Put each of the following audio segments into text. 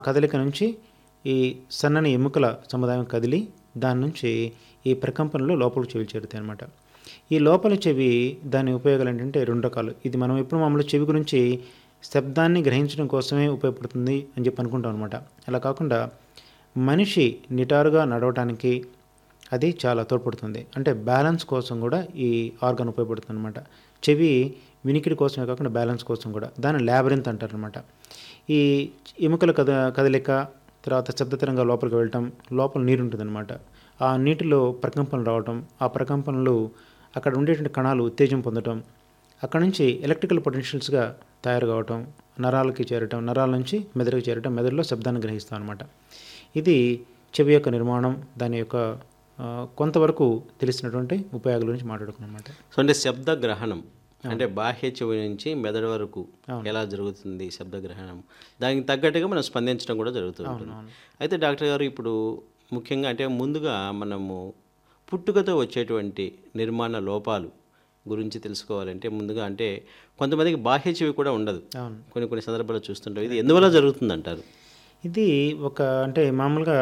కదలిక నుంచి ఈ సన్నని ఎముకల సముదాయం కదిలి దాని నుంచి ఈ ప్రకంపనలో లోపలికి చెవి చేరుతాయి అనమాట ఈ లోపల చెవి దాని ఉపయోగాలు ఏంటంటే రెండు రకాలు ఇది మనం ఎప్పుడు మామూలు చెవి గురించి శబ్దాన్ని గ్రహించడం కోసమే ఉపయోగపడుతుంది అని చెప్పి అనుకుంటాం అనమాట అలా కాకుండా మనిషి నిటారుగా నడవటానికి అది చాలా తోడ్పడుతుంది అంటే బ్యాలెన్స్ కోసం కూడా ఈ ఆర్గాన్ ఉపయోగపడుతుంది అనమాట చెవి వినికిడి కోసమే కాకుండా బ్యాలెన్స్ కోసం కూడా దాన్ని ల్యాబరింత్ అంటారు అనమాట ఈ ఎముకల కద కదలిక తర్వాత శబ్దతరంగా లోపలికి వెళ్ళటం లోపల నీరు ఉంటుందన్నమాట ఆ నీటిలో ప్రకంపనలు రావటం ఆ ప్రకంపనలు అక్కడ ఉండేటువంటి కణాలు ఉత్తేజం పొందటం అక్కడ నుంచి ఎలక్ట్రికల్ పొటెన్షియల్స్గా తయారు కావటం నరాలకి చేరటం నరాల నుంచి మెదడుకి చేరటం మెదడులో శబ్దాన్ని గ్రహిస్తాం అనమాట ఇది చెవి యొక్క నిర్మాణం దాని యొక్క ఆ, కొంతవరకు తెలిసినటువంటి ఉపయోగాల గురించి మాట్లాడుకున్నాం అనమాట సో అంటే శబ్ద గ్రహణం అంటే బాహ్య చెవి నుంచి మెదడు వరకు ఎలా జరుగుతుంది శబ్ద గ్రహణం దానికి తగ్గట్టుగా మనం స్పందించడం కూడా జరుగుతూ ఉంటుంది అయితే డాక్టర్ గారు ఇప్పుడు ముఖ్యంగా అంటే ముందుగా మనము పుట్టుకతో వచ్చేటువంటి నిర్మాణ లోపాలు గురించి తెలుసుకోవాలంటే ముందుగా అంటే కొంతమందికి బాహ్య చెవి కూడా ఉండదు అవును కొన్ని కొన్ని సందర్భాల్లో చూస్తుంటాం ఇది ఎందువల్ల జరుగుతుంది అంటారు ఇది ఒక అంటే మామూలుగా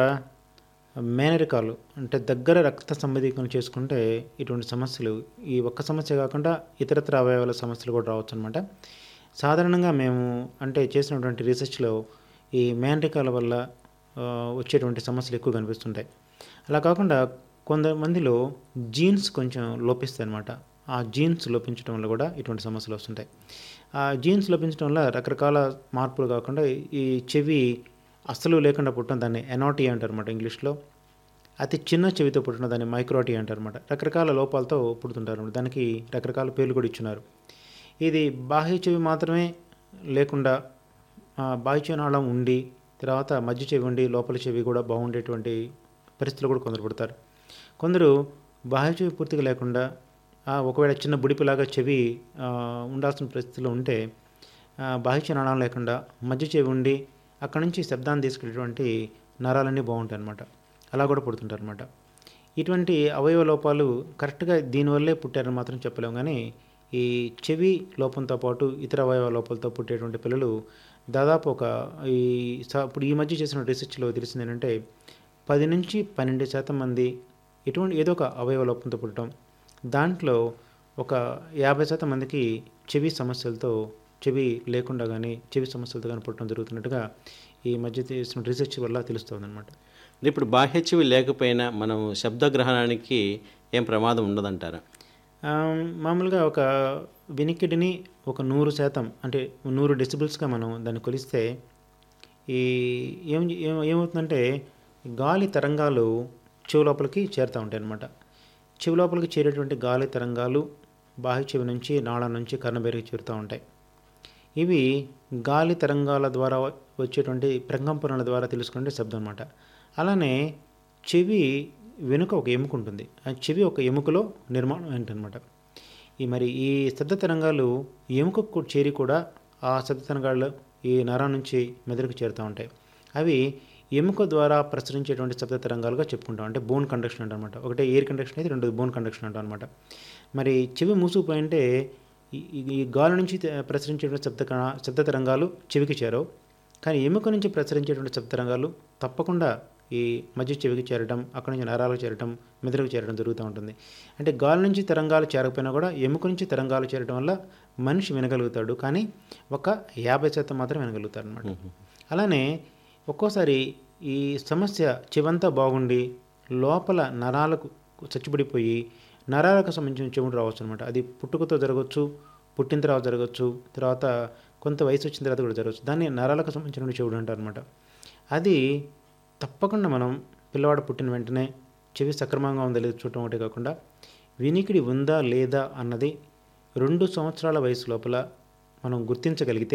మేనరికాలు అంటే దగ్గర రక్త సంబంధీకరణ చేసుకుంటే ఇటువంటి సమస్యలు ఈ ఒక్క సమస్య కాకుండా ఇతరత్ర అవయవాల సమస్యలు కూడా రావచ్చు అనమాట సాధారణంగా మేము అంటే చేసినటువంటి రీసెర్చ్లో ఈ మేనరికాల వల్ల ఆ, వచ్చేటువంటి సమస్యలు ఎక్కువ కనిపిస్తుంటాయి అలా కాకుండా కొంతమందిలో జీన్స్ కొంచెం లోపిస్తాయి అనమాట ఆ జీన్స్ లోపించడం వల్ల కూడా ఇటువంటి సమస్యలు వస్తుంటాయి ఆ జీన్స్ లోపించడం వల్ల రకరకాల మార్పులు కాకుండా ఈ చెవి అస్సలు లేకుండా పుట్టడం దాన్ని ఎనాటీ అంటారు అనమాట ఇంగ్లీష్లో అతి చిన్న చెవితో పుట్టిన దాన్ని మైక్రోటీ అంటారు అనమాట రకరకాల లోపాలతో పుడుతుంటారు దానికి రకరకాల పేర్లు కూడా ఇచ్చున్నారు ఇది బాహ్య చెవి మాత్రమే లేకుండా ఆ, బాహ్య చెవి నాళం ఉండి తర్వాత మధ్య చెవి ఉండి లోపల చెవి కూడా బాగుండేటువంటి పరిస్థితులు కూడా కొందరు పడతారు కొందరు బాహ్య చెవి పూర్తిగా లేకుండా ఆ, ఒకవేళ చిన్న బుడిపిలాగా చెవి ఆ, ఉండాల్సిన పరిస్థితిలో ఉంటే ఆ, బాహ్య చెవి నాళం లేకుండా మధ్య చెవి ఉండి అక్కడ నుంచి శబ్దాన్ని తీసుకెళ్ళేటువంటి నరాలన్నీ బాగుంటాయి అన్నమాట అలా కూడా పుడుతుంటారు అనమాట ఇటువంటి అవయవ లోపాలు కరెక్ట్గా దీనివల్లే పుట్టారని మాత్రం చెప్పలేము కానీ ఈ చెవి లోపంతో పాటు ఇతర అవయవ లోపాలతో పుట్టేటువంటి పిల్లలు దాదాపు ఒక ఈ స- ఇప్పుడు ఈ మధ్య చేసిన రీసెర్చ్లో తెలిసింది ఏంటంటే పది నుంచి పన్నెండు శాతం మంది ఎటువంటి ఏదో ఒక అవయవ లోపంతో పుట్టడం దాంట్లో ఒక యాభై శాతం మందికి చెవి సమస్యలతో చెవి లేకుండా కానీ చెవి సమస్యలతో కానీ పుట్టడం జరుగుతున్నట్టుగా ఈ మధ్య చేసిన రీసెర్చ్ వల్ల తెలుస్తుంది అనమాట ఇప్పుడు బాహ్య చెవి లేకపోయినా మనం శబ్ద గ్రహణానికి ఏం ప్రమాదం ఉండదంటారా మామూలుగా ఒక వినికిడిని ఒక నూరు శాతం అంటే నూరు డెసిబుల్స్గా మనం దాన్ని కొలిస్తే ఈ ఏం ఏం- ఏమవుతుందంటే గాలి తరంగాలు చెవి లోపలికి చేరుతూ ఉంటాయి అన్నమాట చెవి లోపలికి చేరేటువంటి గాలి తరంగాలు బాహ్య చెవి నుంచి నాళం నుంచి కర్ణబేరికి చేరుతూ ఉంటాయి ఇవి గాలి తరంగాల ద్వారా వచ్చేటువంటి ప్రకంపనల ద్వారా తెలుసుకునే శబ్దం అనమాట అలానే చెవి వెనుక ఒక ఎముక ఉంటుంది ఆ చెవి ఒక ఎముకలో నిర్మాణం ఏంటనమాట ఈ మరి ఈ శబ్ద తరంగాలు ఎముకకు కూ- చేరి కూడా ఆ శబ్ద తరంగాలు ఈ నరం నుంచి మెదడుకు చేరుతూ ఉంటాయి అవి ఎముక ద్వారా ప్రసరించేటువంటి శబ్ద తరంగాలుగా చెప్పుకుంటాం అంటే బోన్ కండక్షన్ అంటాం అనమాట ఒకటే ఎయిర్ కండక్షన్ అయితే రెండు బోన్ కండక్షన్ అంటాం అనమాట మరి చెవి మూసుకుపోయింటే ఈ- ఈ- ఈ గాలి నుంచి తే- ప్రసరించేటువంటి శబ్ద కణ- శబ్ద తరంగాలు చెవికి చేరవు కానీ ఎముక నుంచి ప్రసరించేటువంటి శబ్ద తరంగాలు తప్పకుండా ఈ మధ్య చెవికి చేరడం అక్కడి నుంచి నరాలకు చేరడం మెదడుకు చేరడం జరుగుతూ ఉంటుంది అంటే గాలి నుంచి తరంగాలు చేరకపోయినా కూడా ఎముక నుంచి తరంగాలు చేరడం వల్ల మనిషి వినగలుగుతాడు కానీ ఒక యాభై శాతం మాత్రం వినగలుగుతాడు అనమాట అలానే ఒక్కోసారి ఈ సమస్య చెవంతా బాగుండి లోపల నరాలకు చచ్చిపడిపోయి నరాలకు సంబంధించిన చెవుడు రావచ్చు అనమాట అది పుట్టుకతో జరగవచ్చు పుట్టిన తర్వాత జరగవచ్చు తర్వాత కొంత వయసు వచ్చిన తర్వాత కూడా జరగవచ్చు దాన్ని నరాలకు సంబంధించిన చెవుడు అంటారు అనమాట అది తప్పకుండా మనం పిల్లవాడు పుట్టిన వెంటనే చెవి సక్రమంగా ఉందా లేదా చూడటం ఒకటే కాకుండా వినికిడి ఉందా లేదా అన్నది రెండు సంవత్సరాల వయసు లోపల మనం గుర్తించగలిగితే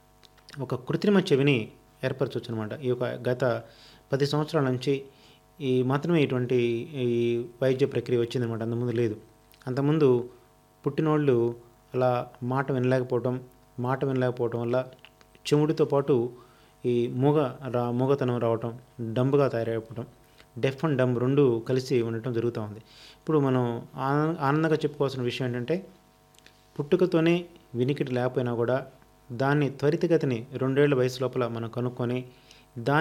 ఒక కృత్రిమ చెవిని ఏర్పరచవచ్చు అనమాట ఈ యొక్క గత పది సంవత్సరాల నుంచి ఈ మాత్రమే ఇటువంటి ఈ వైద్య ప్రక్రియ వచ్చిందనమాట అంతకుముందు లేదు అంతకుముందు పుట్టినోళ్ళు అలా మాట వినలేకపోవటం మాట వినలేకపోవటం వల్ల చెవుడితో పాటు ఈ మూగ రా మూగతనం రావటం డంబుగా తయారైపోవటం డెఫ్ అండ్ డమ్ రెండు కలిసి ఉండటం జరుగుతూ ఉంది ఇప్పుడు మనం ఆనంద ఆనందంగా చెప్పుకోవాల్సిన విషయం ఏంటంటే పుట్టుకతోనే వినికిడి లేకపోయినా కూడా దాన్ని త్వరితగతిని రెండేళ్ల వయసు లోపల మనం కనుక్కొని దాని